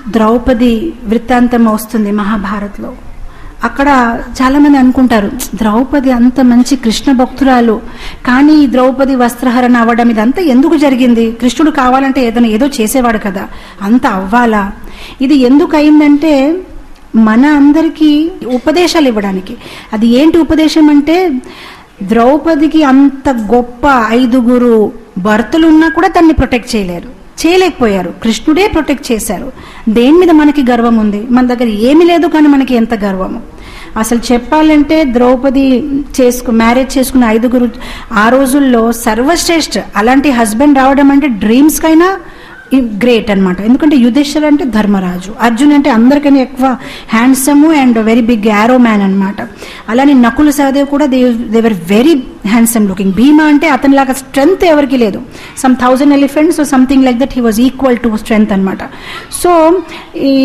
ద్రౌపది వృత్తాంతం వస్తుంది మహాభారత్లో అక్కడ చాలా మంది అనుకుంటారు ద్రౌపది అంత మంచి కృష్ణ భక్తురాలు కానీ ఈ ద్రౌపది వస్త్రహరణ అవ్వడం ఇదంతా ఎందుకు జరిగింది కృష్ణుడు కావాలంటే ఏదైనా ఏదో చేసేవాడు కదా అంత అవ్వాలా ఇది ఎందుకు అయిందంటే మన అందరికీ ఉపదేశాలు ఇవ్వడానికి అది ఏంటి ఉపదేశం అంటే ద్రౌపదికి అంత గొప్ప ఐదుగురు భర్తలు ఉన్నా కూడా తన్ని ప్రొటెక్ట్ చేయలేరు చేయలేకపోయారు కృష్ణుడే ప్రొటెక్ట్ చేశారు దేని మీద మనకి గర్వం ఉంది మన దగ్గర ఏమీ లేదు కానీ మనకి ఎంత గర్వము అసలు చెప్పాలంటే ద్రౌపది చేసుకు మ్యారేజ్ చేసుకున్న ఐదుగురు ఆ రోజుల్లో సర్వశ్రేష్ఠ అలాంటి హస్బెండ్ రావడం అంటే డ్రీమ్స్ కైనా గ్రేట్ అన్నమాట ఎందుకంటే యుధిష్ఠర్ అంటే ధర్మరాజు అర్జున్ అంటే అందరికన్నా ఎక్కువ handsome and very big arrow man అనమాట అలానే నకుల సహదేవ్ కూడా దే దేవర్ వెరీ హ్యాండ్సమ్ లుకింగ్ భీమా అంటే అతనిలాగా స్ట్రెంగ్త్ ఎవరికి లేదు some thousand elephants something like that he was equal to strength అనమాట సో ఈ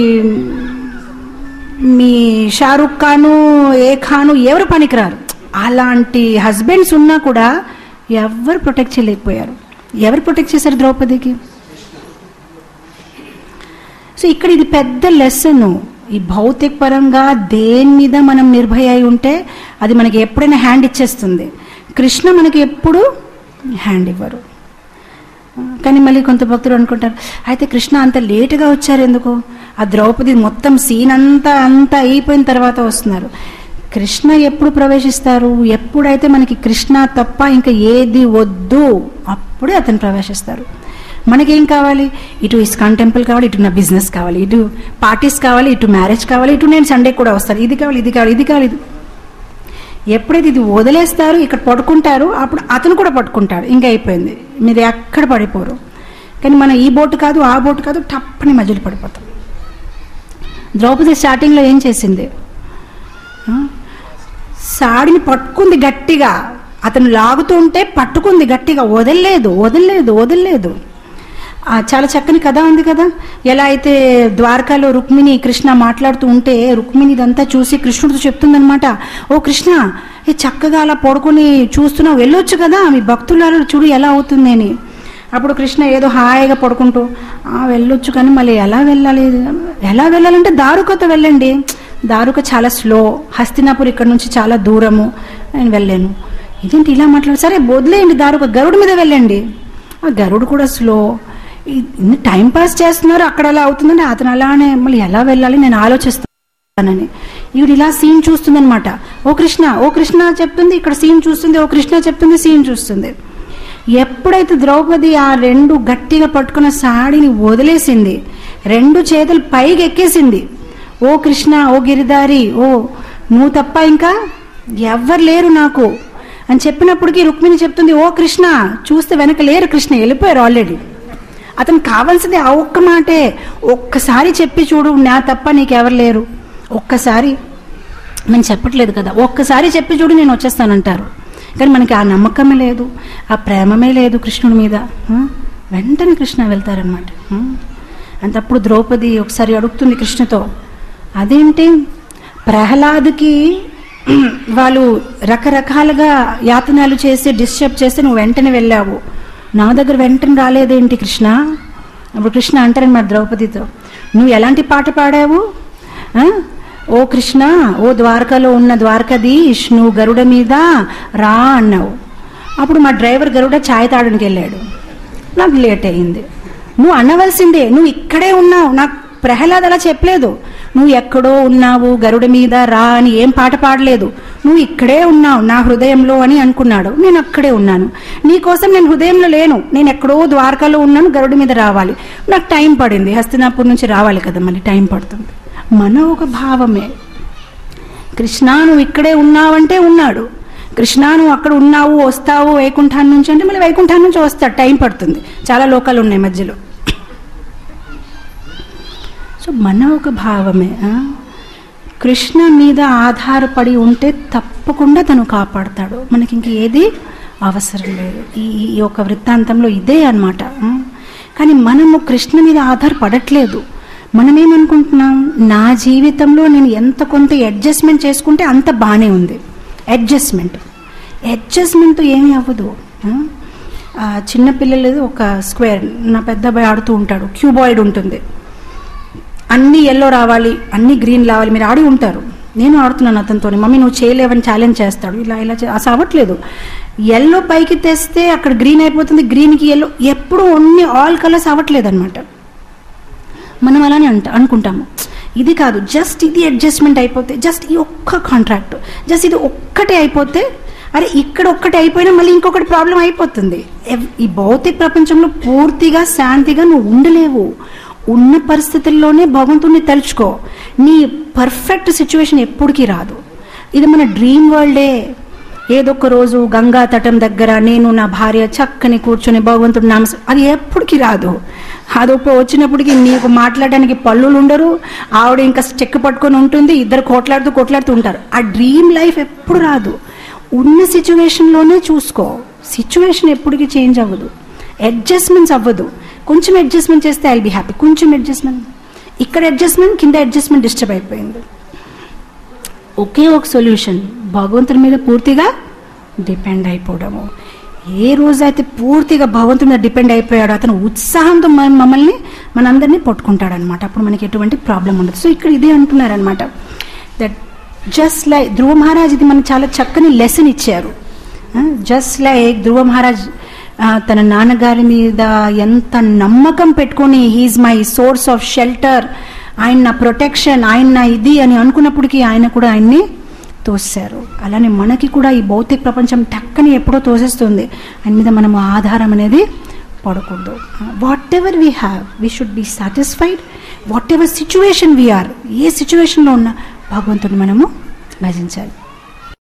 మీ షారుఖ్ ఖాను ఏ ఖాను ఎవరు పనికిరారు అలాంటి హస్బెండ్స్ ఉన్నా కూడా ఎవరు ప్రొటెక్ట్ చేయలేకపోయారు ఎవరు ప్రొటెక్ట్ చేశారు ద్రౌపదికి సో ఇక్కడ ఇది పెద్ద లెసన్ ఈ భౌతిక పరంగా దేని మీద మనం నిర్భయ అయి ఉంటే అది మనకి ఎప్పుడైనా హ్యాండ్ ఇచ్చేస్తుంది కృష్ణ మనకి ఎప్పుడు హ్యాండ్ ఇవ్వరు కానీ మళ్ళీ కొంత భక్తులు అనుకుంటారు అయితే కృష్ణ అంత లేటుగా వచ్చారు ఎందుకు ఆ ద్రౌపది మొత్తం సీన్ అంతా అంతా అయిపోయిన తర్వాత వస్తున్నారు కృష్ణ ఎప్పుడు ప్రవేశిస్తారు ఎప్పుడైతే మనకి కృష్ణ తప్ప ఇంకా ఏది వద్దు అప్పుడే అతను ప్రవేశిస్తారు మనకేం కావాలి ఇటు ఇస్కాన్ టెంపుల్ కావాలి ఇటు నా బిజినెస్ కావాలి ఇటు పార్టీస్ కావాలి ఇటు మ్యారేజ్ కావాలి ఇటు నేను సండే కూడా వస్తాను ఇది కావాలి ఇది కావాలి ఇది కావాలి ఇది ఎప్పుడైతే ఇది వదిలేస్తారు ఇక్కడ పడుకుంటారు అప్పుడు అతను కూడా పట్టుకుంటాడు ఇంకా అయిపోయింది మీరు ఎక్కడ పడిపోరు కానీ మనం ఈ బోటు కాదు ఆ బోటు కాదు టప్పని మధ్యలో పడిపోతాం ద్రౌపది స్టార్టింగ్లో ఏం చేసింది ఆ? సాడిని పట్టుకుంది గట్టిగా అతను లాగుతుంటే పట్టుకుంది గట్టిగా వదలలేదు వదలలేదు వదలలేదు ఆ, చాలా చక్కని కథ ఉంది కదా ఎలా అయితే ద్వారకాలో రుక్మిణి కృష్ణ మాట్లాడుతూ ఉంటే రుక్మిణి ఇదంతా చూసి కృష్ణుడితో చెప్తుందనమాట ఓ కృష్ణ ఏ చక్కగా అలా పడుకొని చూస్తున్నావు వెళ్ళొచ్చు కదా మీ భక్తులారు చూడు ఎలా అవుతుంది అని అప్పుడు కృష్ణ ఏదో హాయిగా పడుకుంటూ "ఆ, వెళ్ళొచ్చు కానీ మళ్ళీ ఎలా వెళ్ళాలి ఎలా వెళ్ళాలంటే దారుకతో వెళ్ళండి దారుక చాలా స్లో హస్తినాపూర్ ఇక్కడ నుంచి చాలా దూరము నేను వెళ్ళాను ఇదేంటి ఇలా మాట్లాడు సరే వదిలేయండి దారుక గరుడు మీద వెళ్ళండి ఆ గరుడు కూడా స్లో ఇన్ని టైం పాస్ చేస్తున్నారు అక్కడ అలా అవుతుందని అతను అలానే మళ్ళీ ఎలా వెళ్ళాలి నేను ఆలోచిస్తానని ఈవిడ ఇలా సీన్ చూస్తుందన్నమాట ఓ కృష్ణ ఓ కృష్ణ చెప్తుంది ఇక్కడ సీన్ చూస్తుంది ఓ కృష్ణ చెప్తుంది సీన్ చూస్తుంది ఎప్పుడైతే ద్రౌపది ఆ రెండు గట్టిగా పట్టుకున్న సాడిని వదిలేసింది రెండు చేతులు పైకి ఎక్కేసింది ఓ కృష్ణ ఓ గిరిదారి ఓ నువ్వు తప్ప ఇంకా ఎవ్వరు లేరు నాకు అని చెప్పినప్పటికీ రుక్మిణి చెప్తుంది ఓ కృష్ణ చూస్తే వెనక లేరు కృష్ణ వెళ్ళిపోయారు ఆల్రెడీ అతను కావాల్సింది ఆ ఒక్క మాటే ఒక్కసారి చెప్పి చూడు నా తప్ప నీకెవరు లేరు ఒక్కసారి నేను చెప్పట్లేదు కదా ఒక్కసారి చెప్పి చూడు నేను వచ్చేస్తానంటారు కానీ మనకి ఆ నమ్మకమే లేదు ఆ ప్రేమమే లేదు కృష్ణుడి మీద ఆ? వెంటనే కృష్ణ వెళ్తారనమాట అంతప్పుడు ద్రౌపది ఒకసారి అడుగుతుంది కృష్ణతో అదేంటి ప్రహ్లాద్కి వాళ్ళు రకరకాలుగా యాతనాలు చేసి డిస్టర్బ్ చేస్తే నువ్వు వెంటనే వెళ్ళావు నా దగ్గర వెంటనే రాలేదేంటి కృష్ణ అప్పుడు కృష్ణ అంటారనమాట ద్రౌపదితో నువ్వు ఎలాంటి పాట పాడావు ఆ? ఓ కృష్ణ ఓ ద్వారకలో ఉన్న ద్వారకధీష్ నువ్వు గరుడ మీద రా అన్నావు అప్పుడు మా డ్రైవర్ గరుడ ఛాయ్ తాడడానికి వెళ్ళాడు నాకు లేట్ అయింది నువ్వు అనవలసిందే నువ్వు ఇక్కడే ఉన్నావు నాకు ప్రహ్లాద్ అలా చెప్పలేదు నువ్వు ఎక్కడో ఉన్నావు గరుడ మీద రా అని ఏం పాట పాడలేదు నువ్వు ఇక్కడే ఉన్నావు నా హృదయంలో అని అనుకున్నాడు నేను అక్కడే ఉన్నాను నీకోసం నేను హృదయంలో లేను నేను ఎక్కడో ద్వారకాలో ఉన్నాను గరుడ మీద రావాలి నాకు టైం పడింది హస్తినాపూర్ నుంచి రావాలి కదా మళ్ళీ టైం పడుతుంది మన ఒక భావమే కృష్ణ నువ్వు ఇక్కడే ఉన్నావంటే ఉన్నాడు కృష్ణ నువ్వు అక్కడ ఉన్నావు వస్తావు వైకుంఠాన్ని నుంచి అంటే మళ్ళీ వైకుంఠాన్ని నుంచి వస్తాడు టైం పడుతుంది చాలా లోకాలు ఉన్నాయి మధ్యలో సో మన ఒక భావమే ఆ? కృష్ణ మీద ఆధారపడి ఉంటే తప్పకుండా తను కాపాడతాడు మనకి ఇంక ఏది అవసరం లేదు ఈ ఈ యొక్క వృత్తాంతంలో ఇదే అనమాట కానీ మనము కృష్ణ మీద ఆధారపడట్లేదు మనం ఏమనుకుంటున్నాం నా జీవితంలో నేను ఎంత కొంత అడ్జస్ట్మెంట్ చేసుకుంటే అంత బాగానే ఉంది అడ్జస్ట్మెంట్ అడ్జస్ట్మెంట్ ఏమీ అవ్వదు ఆ? ఆ, చిన్న పిల్లలు ఒక స్క్వేర్ నా పెద్ద అబ్బాయి ఆడుతూ ఉంటాడు క్యూబాయిడ్ ఉంటుంది అన్ని ఎల్లో రావాలి అన్ని గ్రీన్ రావాలి మీరు ఆడి ఉంటారు నేను ఆడుతున్నాను అతనితో మమ్మీ నువ్వు చేయలేవని ఛాలెంజ్ చేస్తాడు ఇలా ఇలా చే- అసలు అవ్వట్లేదు ఎల్లో పైకి తెస్తే అక్కడ గ్రీన్ అయిపోతుంది గ్రీన్కి ఎల్లో ఎప్పుడు అన్ని ఆల్ కలర్స్ అవ్వట్లేదు అనమాట మనం అలానే అంట అనుకుంటాము ఇది కాదు జస్ట్ ఇది అడ్జస్ట్మెంట్ అయిపోతే జస్ట్ ఈ ఒక్క కాంట్రాక్ట్ జస్ట్ ఇది ఒక్కటే అయిపోతే అరే ఇక్కడ ఒక్కటి అయిపోయినా మళ్ళీ ఇంకొకటి ప్రాబ్లం అయిపోతుంది ఎవ్- ఈ భౌతిక ప్రపంచంలో పూర్తిగా శాంతిగా నువ్వు ఉండలేవు ఉన్న పరిస్థితుల్లోనే భగవంతుడిని తలుచుకో నీ పర్ఫెక్ట్ సిచ్యువేషన్ ఎప్పటికీ రాదు ఇది మన డ్రీమ్ వరల్డే ఏదొక్క రోజు గంగా తటం దగ్గర నేను నా భార్య చక్కని కూర్చొని భగవంతుడు నామ అది ఎప్పటికీ రాదు అదొక వచ్చినప్పటికి నీకు మాట్లాడడానికి పళ్ళులు ఉండరు ఆవిడ ఇంకా చెక్ పట్టుకొని ఉంటుంది ఇద్దరు కొట్లాడుతూ కొట్లాడుతూ ఉంటారు ఆ డ్రీమ్ లైఫ్ ఎప్పుడు రాదు ఉన్న సిచ్యువేషన్లోనే చూసుకో సిచ్యువేషన్ ఎప్పటికీ చేంజ్ అవ్వదు అడ్జస్ట్మెంట్స్ అవ్వదు కొంచెం అడ్జస్ట్మెంట్ చేస్తే ఐల్ బి హ్యాపీ కొంచెం అడ్జస్ట్మెంట్ ఇక్కడ అడ్జస్ట్మెంట్ కింద అడ్జస్ట్మెంట్ డిస్టర్బ్ అయిపోయింది ఒకే ఒక సొల్యూషన్ భగవంతుని మీద పూర్తిగా డిపెండ్ అయిపోవడము ఏ రోజైతే పూర్తిగా భగవంతుని మీద డిపెండ్ అయిపోయాడో అతను ఉత్సాహంతో మన- మమ్మల్ని మనందరినీ పట్టుకుంటాడనమాట అప్పుడు మనకి ఎటువంటి ప్రాబ్లం ఉండదు సో ఇక్కడ ఇదే అంటున్నారనమాట that just like Dhruva Maharaj ఇది మనకు చాలా చక్కని లెసన్ ఇచ్చారు జస్ట్ లైక్ ధ్రువ మహారాజ్ ఆ, తన నాన్నగారి మీద ఎంత నమ్మకం పెట్టుకొని he is my source of shelter ఆయన నా ప్రొటెక్షన్ ఆయన నా ఇది అని అనుకున్నప్పటికీ ఆయన కూడా ఆయన్ని తోసారు అలానే మనకి కూడా ఈ భౌతిక ప్రపంచం టక్కని ఎప్పుడో తోసేస్తుంది ఆయన మీద మనం ఆధారం అనేది పడకూడదు whatever we have we should be satisfied whatever situation we are ఏ సిచ్యువేషన్లో ఉన్నా భగవంతుని మనము భజించాలి